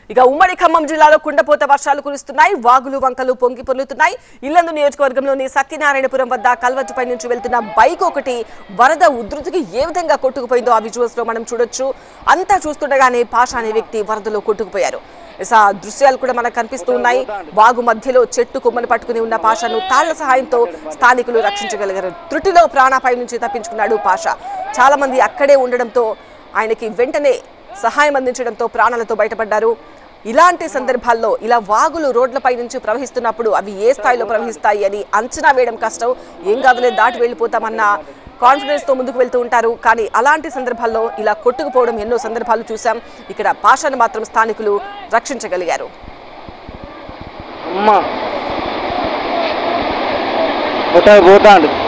ఇక ఉమ్మడి ఖమ్మం జిల్లాలో కుండపోత వర్షాలు కురుస్తున్నాయి వాగులు వంకలు పొంగి పొర్లుతున్నాయి ఇల్లందు నియోజకవర్గంలోని సత్యనారాయణపురం వద్ద కల్వట్టుపై నుంచి వెళ్తున్న బైక్ ఒకటి వరద ఉధృతికి ఏ విధంగా కొట్టుకుపోయిందో ఆ విజువల్స్ లో మనం చూడొచ్చు అంతా చూస్తుండగానే పాషా అనే వ్యక్తి వరదలో కొట్టుకుపోయారు ఇస ఆ దృశ్యాలు కూడా మనకు కనిపిస్తూ ఉన్నాయి వాగు మధ్యలో చెట్టు కొమ్మను పట్టుకుని ఉన్న పాషాను తాళ్ల సహాయంతో స్థానికులు రక్షించగలిగారు త్రుటిలో ప్రాణాపాయం నుంచి తప్పించుకున్నాడు పాషా చాలా మంది అక్కడే ఉండడంతో ఆయనకి వెంటనే సహాయం అందించడంతో ప్రాణాలతో బయటపడ్డారు ఇలాంటి సందర్భాల్లో ఇలా వాగులు రోడ్లపై నుంచి ప్రవహిస్తున్నప్పుడు అవి ఏ స్థాయిలో ప్రవహిస్తాయి అని అంచనా వేయడం కష్టం ఏం కాదులే దాటి వెళ్ళిపోతామన్న కాన్ఫిడెన్స్ తో ముందుకు వెళ్తూ ఉంటారు కానీ అలాంటి సందర్భాల్లో ఇలా కొట్టుకుపోవడం ఎన్నో సందర్భాలు చూసాం ఇక్కడ పాషాను మాత్రం స్థానికులు రక్షించగలిగారు అమ్మ పోతా పోతాండు